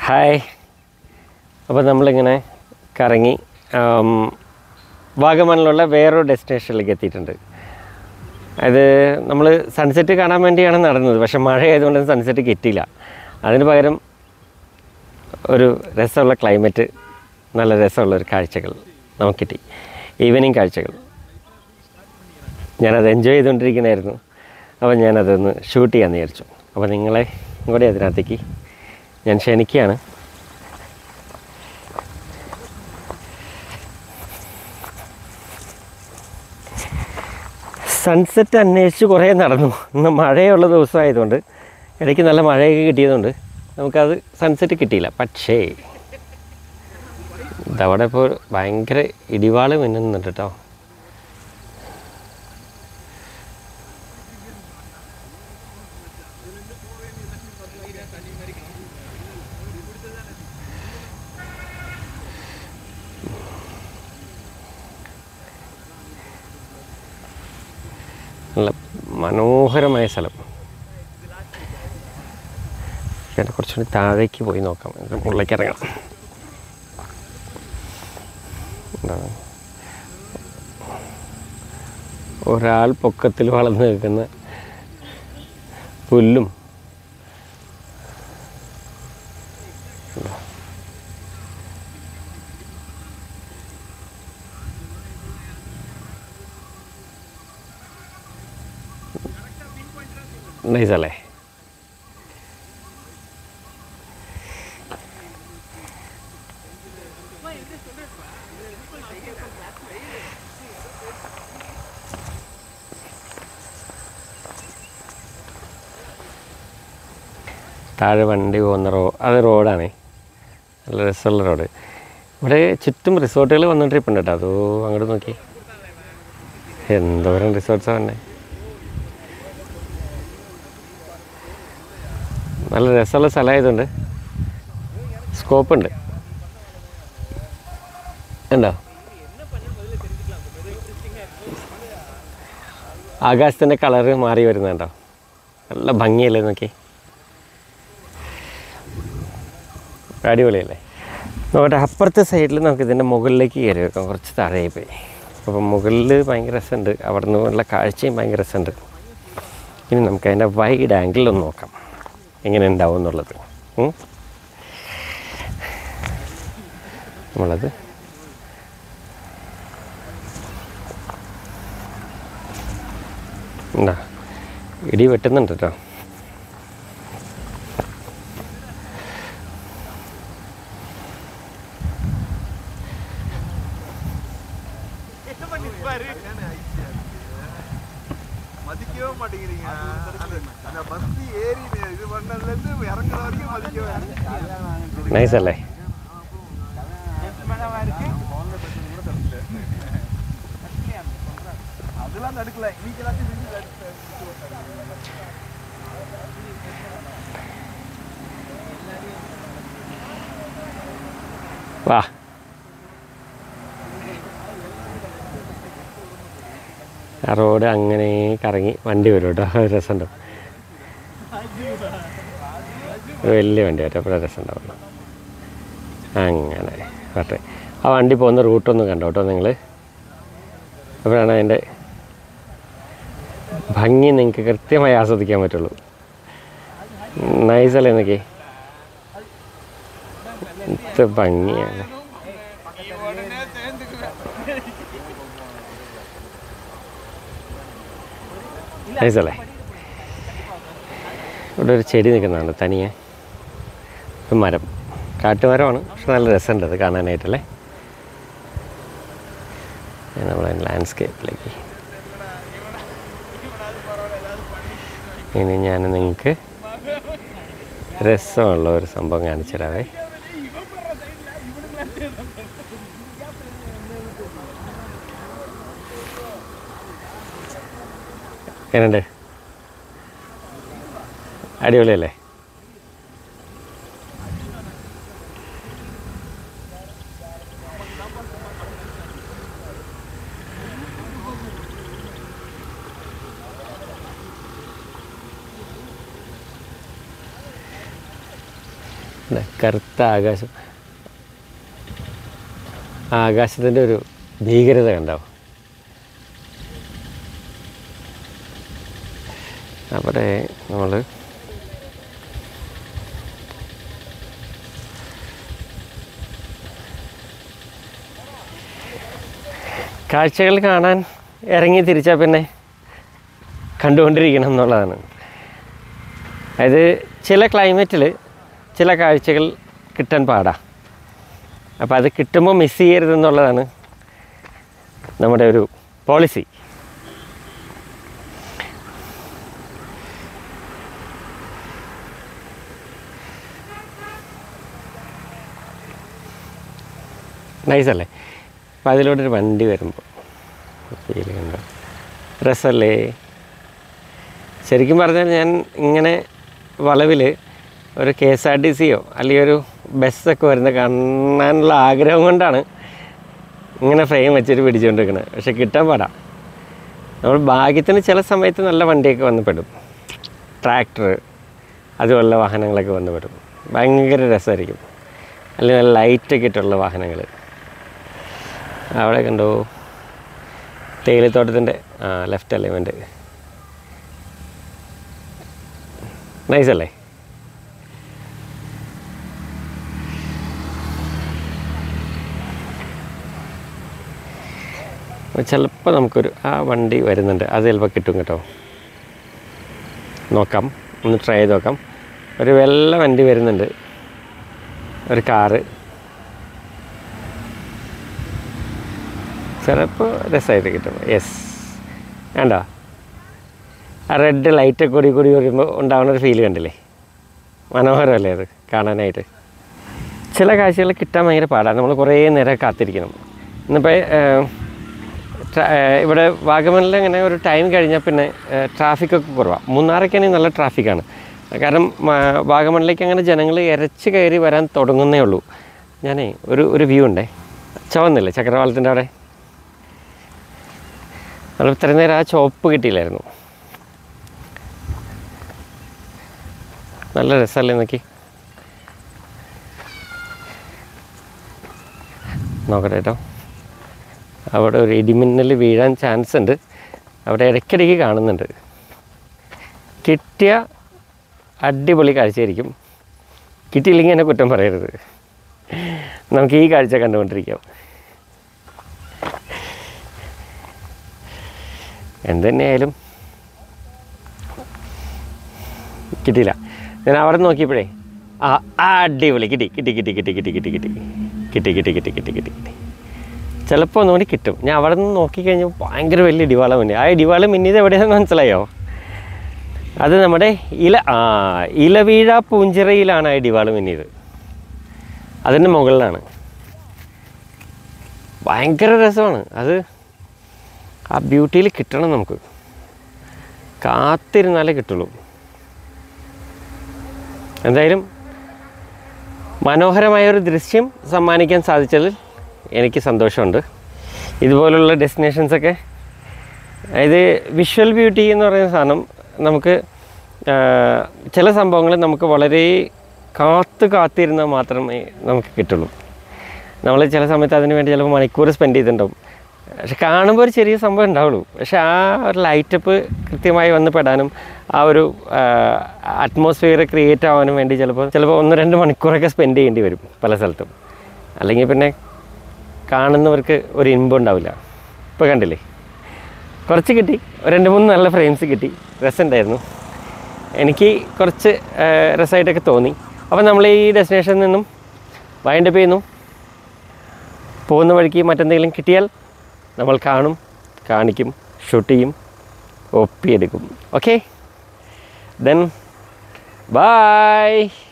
Hi അപ്പോൾ നമ്മളിങ്ങനെ കറങ്ങി ആം, വാഗമണിലുള്ള വേറൊരു ഡെസ്റ്റിനേഷനിലേക്ക് എത്തിയിട്ടുണ്ട് അത് നമ്മൾ സൺസെറ്റ് കാണാൻ വേണ്ടിയാണ് നടന്നത് പക്ഷെ മഴ ആയതുകൊണ്ട് സൺസെറ്റ് കിട്ടിയില്ല അതിന് പകരം ഒരു രസമുള്ള ക്ലൈമറ്റ് നല്ല രസമുള്ള ഒരു കാഴ്ചകൾ നമുക്ക് കിട്ടി ഈവനിങ് കാഴ്ചകൾ ഞാനത് എൻജോയ് ചെയ്തുകൊണ്ടിരിക്കുന്നതായിരുന്നു അപ്പോൾ ഞാനതൊന്ന് ഷൂട്ട് ചെയ്യാമെന്ന് വിചാരിച്ചു അപ്പോൾ നിങ്ങളെ കൂടി അതിനകത്തേക്ക് ഞാൻ ക്ഷണിക്കുകയാണ് സൺസെറ്റ് അന്വേഷിച്ച് കുറേ നടന്നു ഇന്ന് മഴയുള്ള ദിവസമായതുകൊണ്ട് ഇടയ്ക്ക് നല്ല മഴയൊക്കെ കിട്ടിയതുകൊണ്ട് നമുക്കത് സൺസെറ്റ് കിട്ടിയില്ല പക്ഷേ ഇതവിടെ ഇപ്പോൾ ഭയങ്കര ഇടിവാള് മിന്നുന്നുണ്ട് കേട്ടോ നല്ല മനോഹരമായ സ്ഥലം ചേട്ടാ കുറച്ചുകൂടി താഴേക്ക് പോയി നോക്കാം എന്നിട്ട് മുകളിലേക്ക് ഇറങ്ങാം എന്താ? ഒരാൾ പൊക്കത്തിൽ വളർന്നു നിൽക്കുന്ന പുല്ലും നൈസല്ലേ താഴെ വണ്ടി പോകുന്ന റോ അത് റോഡാണ് നല്ല രസമുള്ള റോഡ് ഇവിടെ ചുറ്റും റിസോർട്ടുകൾ വന്നുകൊണ്ടിരിപ്പുണ്ട് കേട്ടോ അതോ അങ്ങോട്ട് നോക്കി എന്തോരം റിസോർട്ട്സാണ് വന്നേ നല്ല രസമുള്ള സ്ഥലമായതുകൊണ്ട് സ്കോപ്പ് ഉണ്ട് ഉണ്ടോ ആകാശത്തിൻ്റെ കളറ് മാറി വരുന്നുണ്ടോ നല്ല ഭംഗിയല്ലേ നോക്കി അടിപൊളിയല്ലേ നോക്കട്ടെ അപ്പുറത്തെ സൈഡിൽ നമുക്ക് ഇതിൻ്റെ മുകളിലേക്ക് കയറി വെക്കാം കുറച്ച് താഴെയായി പോയി അപ്പം മുകളിൽ ഭയങ്കര രസമുണ്ട് അവിടെ നിന്നുള്ള കാഴ്ചയും ഭയങ്കര രസമുണ്ട് ഇനി നമുക്ക് അതിൻ്റെ വൈഡ് ആംഗിളിലൊന്ന് നോക്കാം എങ്ങനെ ഉണ്ടാവും എന്നുള്ളത് ഉം. നമ്മളത് എന്താ ഇടി വെട്ടുന്നുണ്ട് കേട്ടോ மதிக்கவே மாட்டேங்கிறீங்க அந்த- அந்த பஸ் ஏறி இது பண்ணதுல இருந்து இறங்குற வரைக்கும் மதிக்கவே നൈസ് അല്ലേ அதெல்லாம் தடுக்கல இன்னைக்கு எல்லாத்தையும் செஞ்சு தடுத்து വാ ആ റോഡ് അങ്ങനെ കറങ്ങി വണ്ടി വരും കേട്ടോ രസമുണ്ട് വലിയ വണ്ടി വരും അപ്പോൾ രസമുണ്ടാവും അങ്ങനെ വട്ടെ ആ വണ്ടി പോകുന്ന റൂട്ടൊന്ന് കണ്ടോ കേട്ടോ നിങ്ങൾ അപ്പോഴാണ് അതിൻ്റെ ഭംഗി നിങ്ങൾക്ക് കൃത്യമായി ആസ്വദിക്കാൻ പറ്റുള്ളൂ നൈസല്ലേ എന്നൊക്കെ എന്ത് ഭംഗിയാണ് നൈസല്ലേ ഇവിടെ ഒരു ചെടി നിൽക്കുന്നതാണ് തനിയെ ഒരു മരം കാട്ടുമരമാണ് പക്ഷെ നല്ല രസമുണ്ട് അത് കാണാനായിട്ടല്ലേ നമ്മളെ ലാൻഡ്സ്കേപ്പിലേക്ക് ഇനി ഞാൻ നിങ്ങൾക്ക് രസമുള്ള ഒരു സംഭവം കാണിച്ചു തരാവേ എങ്ങനെയുണ്ട് അടിപൊളിയല്ലേ ദേ, കറുത്ത ആകാശം ആകാശത്തിൻ്റെ ഒരു ഭീകരത കണ്ടാവും അവിടെ നമ്മൾ കാഴ്ചകൾ കാണാൻ ഇറങ്ങി തിരിച്ചാൽ പിന്നെ കണ്ടുകൊണ്ടിരിക്കണം എന്നുള്ളതാണ് അതായത് ചില ക്ലൈമറ്റിൽ ചില കാഴ്ചകൾ കിട്ടാൻ പാടാ അപ്പോൾ അത് കിട്ടുമ്പോൾ മിസ് ചെയ്യരുതെന്നുള്ളതാണ് നമ്മുടെ ഒരു പോളിസി നൈസല്ലേ അപ്പോൾ അതിലൂടെ ഒരു വണ്ടി വരുമ്പോൾ ഫീൽ കണ്ടോ രസമല്ലേ ശരിക്കും പറഞ്ഞാൽ ഞാൻ ഇങ്ങനെ വളവിൽ ഒരു കെ എസ് ആർ ടി സിയോ അല്ലെങ്കിൽ ഒരു ബസ്സൊക്കെ വരുന്ന കാണാനുള്ള ആഗ്രഹം കൊണ്ടാണ് ഇങ്ങനെ ഫ്രെയിം വെച്ചിട്ട് പിടിച്ചുകൊണ്ടിരിക്കുന്നത് പക്ഷെ കിട്ടാൻ പാടാ നമ്മൾ ഭാഗ്യത്തിന് ചില സമയത്ത് നല്ല വണ്ടിയൊക്കെ വന്ന് പെടും ട്രാക്ടർ അതുപോലുള്ള വാഹനങ്ങളൊക്കെ വന്ന് പെടും ഭയങ്കര രസമായിരിക്കും അല്ലെങ്കിൽ നല്ല ലൈറ്റൊക്കെ ഇട്ടുള്ള വാഹനങ്ങൾ അവിടെ കണ്ടോ തേയിലത്തോട്ടത്തിൻ്റെ ആ ലെഫ്റ്റ് എലിമെൻ്റ് നൈസ് അല്ലേ ചിലപ്പോൾ നമുക്കൊരു ആ വണ്ടി വരുന്നുണ്ട് അത് ചിലപ്പോൾ കിട്ടും കേട്ടോ നോക്കാം ഒന്ന് ട്രൈ ചെയ്ത് നോക്കാം ഒരു വെള്ള വണ്ടി വരുന്നുണ്ട് ഒരു കാറ് ചിലപ്പോൾ രസമായിട്ട് കിട്ടും യെസ് വേണ്ടോ ആ റെഡ് ലൈറ്റ് കൂടി കൂടി വരുമ്പോൾ ഉണ്ടാവുന്ന ഒരു ഫീൽ കണ്ടില്ലേ മനോഹരമല്ലേ അത് കാണാനായിട്ട് ചില കാഴ്ചകൾ കിട്ടാൻ ഭയങ്കര പാടാണ് നമ്മൾ കുറേ നേരം കാത്തിരിക്കണം ഇന്നിപ്പോൾ ഇവിടെ വാഗമണിൽ ഇങ്ങനെ ഒരു ടൈം കഴിഞ്ഞാൽ പിന്നെ ട്രാഫിക്കൊക്കെ കുറവാണ് മൂന്നാറൊക്കെയാണെങ്കിൽ നല്ല ട്രാഫിക്കാണ് കാരണം മ- വാഗമണിലേക്ക് അങ്ങനെ ജനങ്ങൾ ഇരച്ച് കയറി വരാൻ തുടങ്ങുന്നേ ഉള്ളൂ ഞാനേ ഒരു ഒരു വ്യൂ ഉണ്ടേ ചുവന്നില്ലേ ചക്രവാളത്തിൻ്റെ അവിടെ നമ്മൾ ഇത്രയും നേരം ആ ചുവപ്പ് കിട്ടിയില്ലായിരുന്നു നല്ല രസമല്ലേ നോക്കി നോക്കട്ടെ കേട്ടോ അവിടെ ഒരു ഇടിമിന്നൽ വീഴാൻ ചാൻസ് ഉണ്ട് അവിടെ ഇടയ്ക്കിടയ്ക്ക് കാണുന്നുണ്ട് കിട്ടിയ അടിപൊളി കാഴ്ചയായിരിക്കും കിട്ടിയില്ലെങ്കിൽ എന്നെ കുറ്റം പറയരുത് നമുക്ക് ഈ കാഴ്ച കണ്ടുകൊണ്ടിരിക്കാം എന്ത് തന്നെയായാലും കിട്ടിയില്ല ഞാൻ അവിടെ നോക്കിയപ്പോഴേ ആ ആ, അടിപൊളി കിട്ടി കിട്ടി കിട്ടി കിട്ടി കിട്ടി കിട്ടി കിട്ടി കിട്ടി കിട്ടി കിട്ടി കിട്ടി കിട്ടി കിട്ടി ചിലപ്പോൾ ഒന്നുകൂടി കിട്ടും ഞാൻ അവിടെ നിന്ന് നോക്കിക്കഴിഞ്ഞാൽ ഭയങ്കര വലിയ ഇടിവാള മിന്നി ആ ഇടിവാള മിന്നിയത് എവിടെയാണെന്ന് മനസ്സിലായോ അത് നമ്മുടെ ഇല ആ ഇലവീഴ പൂഞ്ചിറയിലാണ് ആ ഇടിവാള് മിന്നിയത് അതിൻ്റെ മുകളിലാണ് ഭയങ്കര രസമാണ് അത് ആ ബ്യൂട്ടിയിൽ കിട്ടണം നമുക്ക് കാത്തിരുന്നാലേ കിട്ടുള്ളൂ എന്തായാലും മനോഹരമായൊരു ദൃശ്യം സമ്മാനിക്കാൻ സാധിച്ചതിൽ എനിക്ക് സന്തോഷമുണ്ട് ഇതുപോലുള്ള ഡെസ്റ്റിനേഷൻസൊക്കെ അതായത് വിഷ്വൽ ബ്യൂട്ടി എന്ന് പറയുന്ന സാധനം നമുക്ക് ആ, ചില സംഭവങ്ങൾ നമുക്ക് വളരെ കാത്ത് കാത്തിരുന്നാൽ മാത്രമേ നമുക്ക് കിട്ടുള്ളൂ നമ്മൾ ചില സമയത്ത് അതിന് വേണ്ടി ചിലപ്പോൾ മണിക്കൂർ സ്പെൻഡ് ചെയ്തിട്ടുണ്ടാവും പക്ഷെ കാണുമ്പോൾ ഒരു ചെറിയ സംഭവം ഉണ്ടാവുള്ളൂ പക്ഷെ ആ ഒരു ലൈറ്റപ്പ് കൃത്യമായി വന്ന് പെടാനും ആ ഒരു അറ്റ്മോസ്ഫിയർ ക്രിയേറ്റ് ആവാനും വേണ്ടി ചിലപ്പോൾ ചിലപ്പോൾ ഒന്ന് രണ്ട് മണിക്കൂറൊക്കെ സ്പെൻഡ് ചെയ്യേണ്ടി വരും പല സ്ഥലത്തും അല്ലെങ്കിൽ പിന്നെ കാണുന്നവർക്ക് ഒരു ഇൻപം ഉണ്ടാവില്ല ഇപ്പോൾ കണ്ടില്ലേ കുറച്ച് കിട്ടി ഒരു രണ്ട് മൂന്ന് നല്ല ഫ്രെയിംസ് കിട്ടി രസമുണ്ടായിരുന്നു എനിക്ക് കുറച്ച് ആ, രസമായിട്ടൊക്കെ തോന്നി അപ്പോൾ നമ്മൾ ഈ ഡെസ്റ്റിനേഷനിൽ നിന്നും വൈൻഡപ്പ് ചെയ്യുന്നു പോകുന്ന വഴിക്ക് മറ്റെന്തെങ്കിലും കിട്ടിയാൽ നമ്മൾ കാണും കാണിക്കും ഷൂട്ട് ചെയ്യും ഒപ്പിയെടുക്കും ഓക്കെ ദെൻ ബൈ